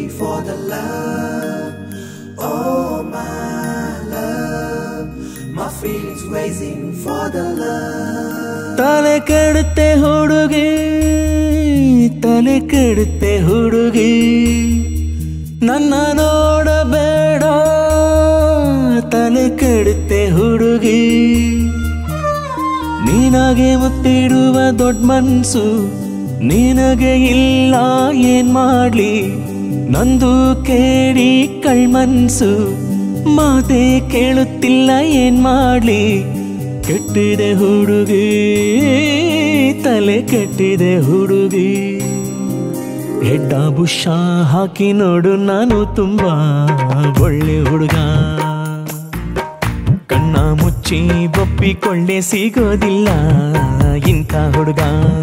for the love. Oh, my love. My feelings raising for the love. ತಲೆ ಕೆಡುತ್ತೆ ಹುಡುಗಿ ತಲೆ ಕೆಡುತ್ತೆ ಹುಡುಗಿ ನನ್ನ ನೋಡಬೇಡ ತಲೆ ಕೆಡುತ್ತೆ ಹುಡುಗಿ ನಿನಗೆ ಮುತ್ತಿಡುವ ದೊಡ್ಡ ಮನ್ಸು ನಿನಗೆ ಇಲ್ಲ ಏನ್ ಮಾಡ್ಲಿ ನಂದು ಕೇಳಿ ಕಳ್ಮನ್ಸು ಮಾತೆ ಕೇಳುತ್ತಿಲ್ಲ ಏನ್ ಮಾಡ್ಲಿ ಕೆಟ್ಟಿದೆ ಹುಡುಗಿ ತಲೆ ಕೆಟ್ಟಿದೆ ಹುಡುಗಿ ಹೆಡ್ಡ ಬುಷ ಹಾಕಿ ನೋಡು ನಾನು ತುಂಬಾ ಒಳ್ಳೆ ಹುಡುಗ ಕಣ್ಣ ಮುಚ್ಚಿ ಬೊಪ್ಪಿಕೊಳ್ಳೆ ಸಿಗೋದಿಲ್ಲ ಇಂಥ ಹುಡುಗ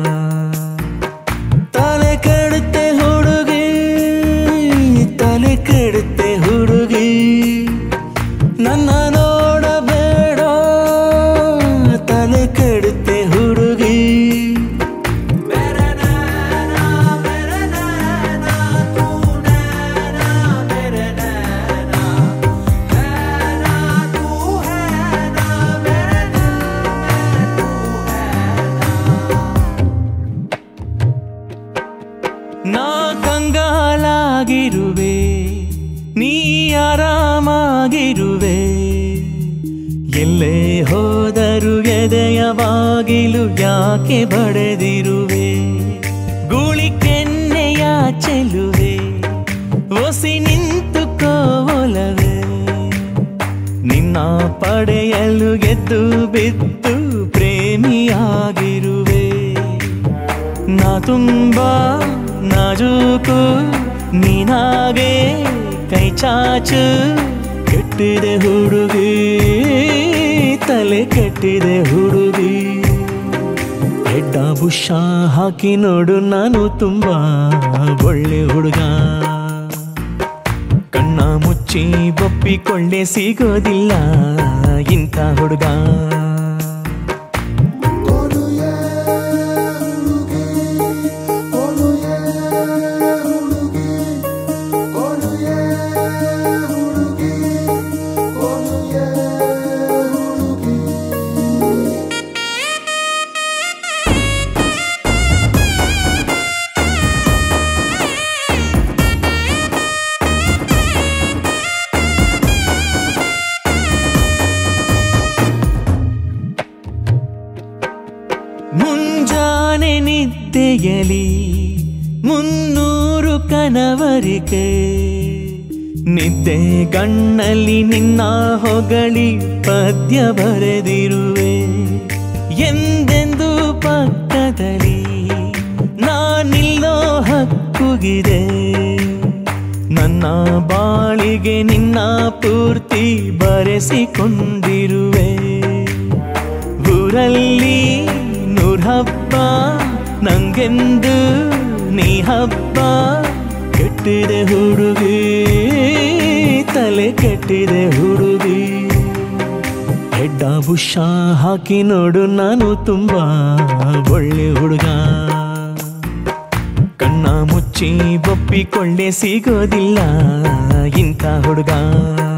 ತಲೆ ಕೆಡುತ್ತೆ ಹುಡುಗಿ ತಲೆ ಕೆಡುತ್ತೆ ಹುಡುಗಿ ನನ್ನ ನೋಡಬೇಡ ತಲೆ ಕೆಡುತ್ತೆ ಹುಡುಗಿ ನಾ ಕಂಗಾಲಾಗಿರುವೆ ನೀ ಆರಾಮಾಗಿರುವೆ ಎಲ್ಲೇ ಹೋದರು ಎದೆಯ ಬಾಗಿಲು ಯಾಕೆ ಬಡೆದಿರುವೆ ಗೂಳಿ ಕೆನ್ನೆಯ ಚೆಲುವೆ ಒಸಿ ನಿಂತುಕೋಲವೇ ನಿನ್ನ ಪಡೆಯಲು ಗೆದ್ದು ಬಿದ್ದು ಪ್ರೇಮಿಯಾಗಿರುವೆ ನಾ ತುಂಬಾ ನಾಜೂಕು ನೀನಾಗೆ ಕೈ ಚಾಚು ಕೆಟ್ಟಿದೆ ಹುಡುಗಿ ತಲೆ ಕೆಟ್ಟಿದೆ ಹುಡುಗಿ ಹೆಡ್ಡ ಬುಷ ಹಾಕಿ ನೋಡು ನಾನು ತುಂಬಾ ಒಳ್ಳೆ ಹುಡುಗ ಕಣ್ಣ ಮುಚ್ಚಿ ಬೊಪ್ಪಿಕೊಳ್ಳೆ ಸಿಗೋದಿಲ್ಲ ಇಂಥ ಹುಡುಗ ಮುಂಜಾನೆ ನಿದ್ದೆಯಲಿ ಮುನ್ನೂರು ಕನವರಿಕೆ ನಿದ್ದೆ ಗಣ್ಣಲ್ಲಿ ನಿನ್ನ ಹೊಗಳಿ ಪದ್ಯ ಬರೆದಿರುವೆ ಎಂದೆಂದು ಪಕ್ಕದಲ್ಲಿ ನಾನಿಲ್ಲೋ ಹಕ್ಕುಗಿದೆ ನನ್ನ ಬಾಳಿಗೆ ನಿನ್ನ ಪೂರ್ತಿ ಬರೆಸಿಕೊಂಡಿರುವೆ ಊರಲ್ಲಿ ನೂರ್ ಹಬ್ಬ ನಂಗೆಂದು ನೀ ಹಬ್ಬ ಕೆಟ್ಟಿದೆ ಹುಡುಗಿ ತಲೆ ಕೆಟ್ಟಿದೆ ಹುಡುಗಿ ಹೆಡ್ಡ ಬುಷ ಹಾಕಿ ನೋಡು ನಾನು ತುಂಬಾ ಒಳ್ಳೆ ಹುಡುಗ ಕಣ್ಣ ಮುಚ್ಚಿ ಬೊಪ್ಪಿಕೊಳ್ಳೆ ಸಿಗೋದಿಲ್ಲ ಇಂಥ ಹುಡುಗ